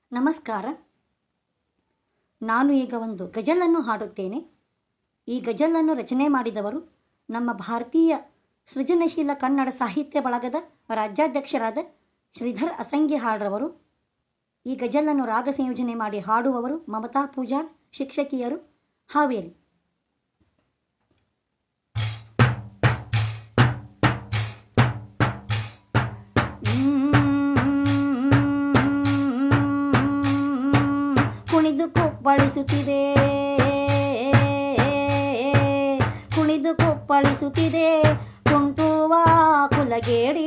ನಮಸ್ಕಾರ ನಾನು ಈಗ ಒಂದು ಗಜಲನ್ನು ಹಾಡುತ್ತೇನೆ ಈ ಗಜಲನ್ನು ರಚನೆ ಮಾಡಿದವರು ನಮ್ಮ ಭಾರತೀಯ ಸೃಜನಶೀಲ ಕನ್ನಡ ಸಾಹಿತ್ಯ ಬಳಗದ ರಾಜ್ಯಾಧ್ಯಕ್ಷರಾದ ಶ್ರೀಧರ್ ಅಸಂಗಿ ಹಾಡ್ರವರು ಈ ಗಜಲನ್ನು ರಾಗ ಸಂಯೋಜನೆ ಮಾಡಿ ಹಾಡುವವರು ಮಮತಾ ಪೂಜಾರ್ ಶಿಕ್ಷಕಿಯರು ಹಾವೇರಿ ಕುಣಿದು ಕುಪ್ಪಳಿಸುತ್ತಿದೆ ಕುಣಿದು ಕುಪ್ಪಳಿಸುತ್ತಿದೆ ಕುಂಟುವ ಕುಲಗೇಡಿ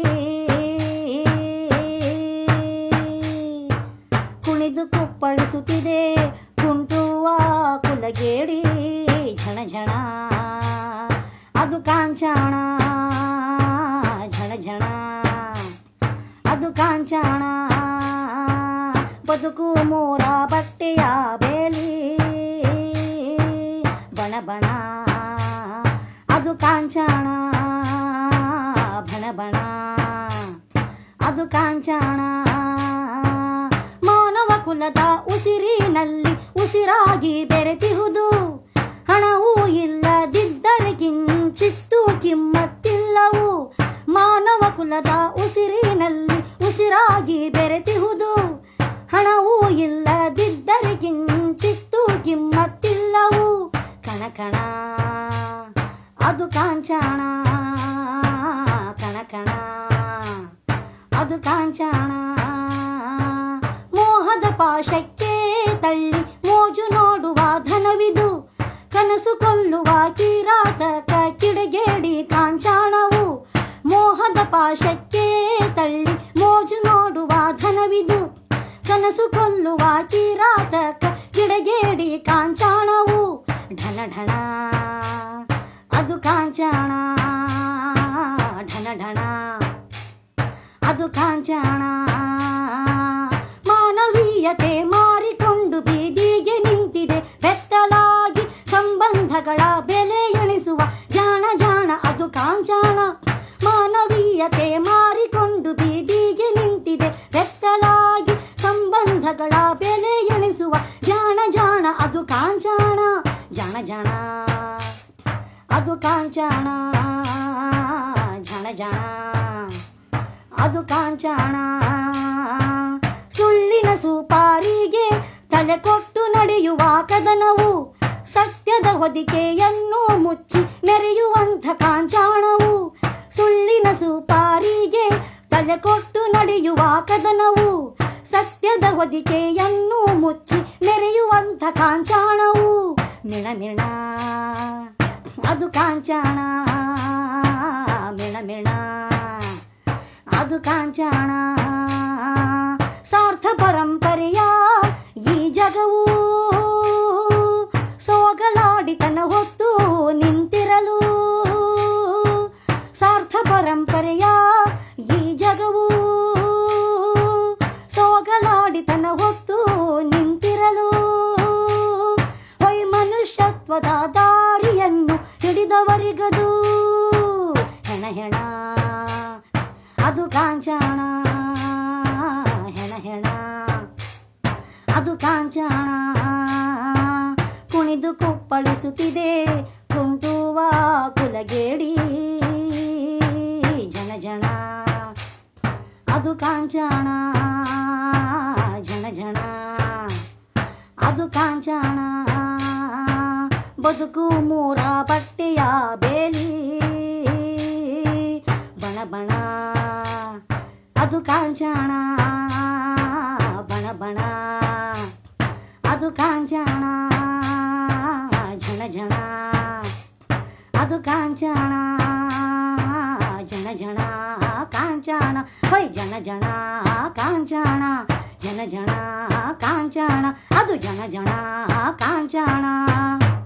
ಕುಣಿದು ಕುಪ್ಪಳಿಸುತ್ತಿದೆ ಕುಂಟುವ ಕುಲಗೇಡಿ ಝಣ ಝಣ ಅದು ಕಾಂಚಾಣ ಝಣ ಝಣ ಅದು ಕಾಂಚಾಣ ಬದುಕು ಮೂರ ಬಟ್ಟೆಯ ಬೇಲಿ ಬಣ ಬಣ ಅದು ಕಾಂಚಾಣ ಬಣ ಬಣ ಅದು ಕಾಂಚಾಣ ಮಾನವ ಕುಲದ ಉಸಿರಿನಲ್ಲಿ ಉಸಿರಾಗಿ ಬೆರೆತಿಹುದು ಹಣವೂ ಇಲ್ಲದಿದ್ದರೆ ಕಿಂಚಿತ್ತು ಕಿಮ್ಮತ್ತಿಲ್ಲವು ಮಾನವ ಕುಲದ ಉಸಿರಿನಲ್ಲಿ ಉಸಿರಾಗಿ ಬೆರೆತಿಹುದು ಹಣವೂ ಇಲ್ಲದಿದ್ದರೆ ಕಿಂಚಿತ್ತು ಕಿಮ್ಮತ್ತಿಲ್ಲವು ಕಣ ಕಣ ಅದು ಕಾಂಚಾಣ ಕಣ ಕಣ ಅದು ಕಾಂಚಾಣ ಮೋಹದ ಪಾಶಕ್ಕೆ ತಳ್ಳಿ ಮೋಜು ನೋಡುವ ಧನವಿದು ಕನಸು ಕೊಲ್ಲುವ ಕಿರಾತಕ ಕಿಡಗೇಡಿ ಕಾಂಚಾಣವು ಮೋಹದ ಪಾಶಕ್ಕೆ ತಳ್ಳಿ ಮೋಜು ನೋಡುವ ಧನವಿದು ಕನಸು ಕೊಲ್ಲುವ ಕಿರಾತಕ ಕಿಡಗೇಡಿ ಕಾಂಚಾಣವು ಢಣ ಢಣ ಅದು ಕಾಂಚಾಣ ಢಣ ಢಣ ಅದು ಕಾಂಚಾಣ ಮಾನವೀಯತೆ ಮಾರಿಕೊಂಡು ಬೀದಿಗೆ ನಿಂತಿದೆ ಬೆತ್ತಲಾಗಿ ಸಂಬಂಧಗಳ ಬೆಲೆ ಎಣಿಸುವ ಜಾಣ ಜಾಣ ಅದು ಕಾಂಚಾಣ ಮಾನವೀಯತೆ ಮಾರಿಕೊಂಡು ಬೀದಿಗೆ ನಿಂತಿದೆ ಬೆತ್ತಲಾಗಿ ಸಂಬಂಧಗಳ ಬೆಲೆ ಎಣಿಸುವ ಜಾಣ ಜಾಣ ಅದು ಕಾಂಚಾಣ ಜಾಣ ಜಾಣ ಅದು ಕಾಂಚಾಣ ಝಣ ಝಣ ಅದು ಕಾಂಚಾಣ ಸುಳ್ಳಿನ ಸುಪಾರಿಗೆ ತಲೆ ಕೊಟ್ಟು ನಡೆಯುವ ಕದನವು ಸತ್ಯದ ಹೊದಿಕೆಯನ್ನು ಮುಚ್ಚಿ ಮೆರೆಯುವಂಥ ಕಾಂಚಾಣವು ಸುಳ್ಳಿನ ಸುಪಾರಿಗೆ ತಲೆ ಕೊಟ್ಟು ನಡೆಯುವ ಕದನವು ಸತ್ಯದ ಹೊದಿಕೆಯನ್ನು ಮುಚ್ಚಿ ಮೆರೆಯುವಂಥ ಕಾಂಚಾಣವು ಮಿಣ ಮಿಣ ಅದು ಕಾಂಚಾಣ ಮಿಣ ಮಿಣ ಅದು ಕಾಂಚಾಣ ಸಾರ್ಥ ಪರಂಪರೆಯ ಈ ಜಗವು ಸೋಗಲಾಡಿತನ ಹೊತ್ತು ನಿಂತಿರಲು ಸಾರ್ಥ ಪರಂಪರೆಯ ಈ ಜಗವು ಸೋಗಲಾಡಿತನ ಹೊತ್ತು ನಿಂತಿರಲು ಹೊಯ್ ಮನುಷ್ಯತ್ವದ ದಾರಿಯನ್ನು ಹಿಡಿದವರಿಗದು ಹೆಣ ಹೆಣ ಅದು ಕಾಂಚಾಣ ಹೆಣ ಹೆಣ ಅದು ಕಾಂಚಾಣ ಕುಣಿದು ಕುಪ್ಪಳಿಸುತ್ತಿದೆ ಕುಂಟುವ ಕುಲಗೇಡಿ ಜನ ಜನ ಅದು ಕಾಂಚಾಣ ಜನ ಜನ ಅದು ಕಾಂಚಾಣ ಬದುಕು ಮೂರ ಬಟ್ಟೆಯ ಬೇಲಿ ಬಣ ಬಣ ಅದು ಕಾಂಚಾಣ ಬಣ ಬಣ ಅದು ಕಾಂಚಾಣ ಝಣ ಝಣ ಅದು ಕಾಂಚಾಣ ಜನ ಜನ ಕಾಂಚಾಣ ಹೊಯ್ ಜನ ಜನ ಕಾಂಚಾಣ ಜನ ಜನ ಕಾಂಚಾಣ ಅದು ಜನ ಜನ ಕಾಂಚಾಣ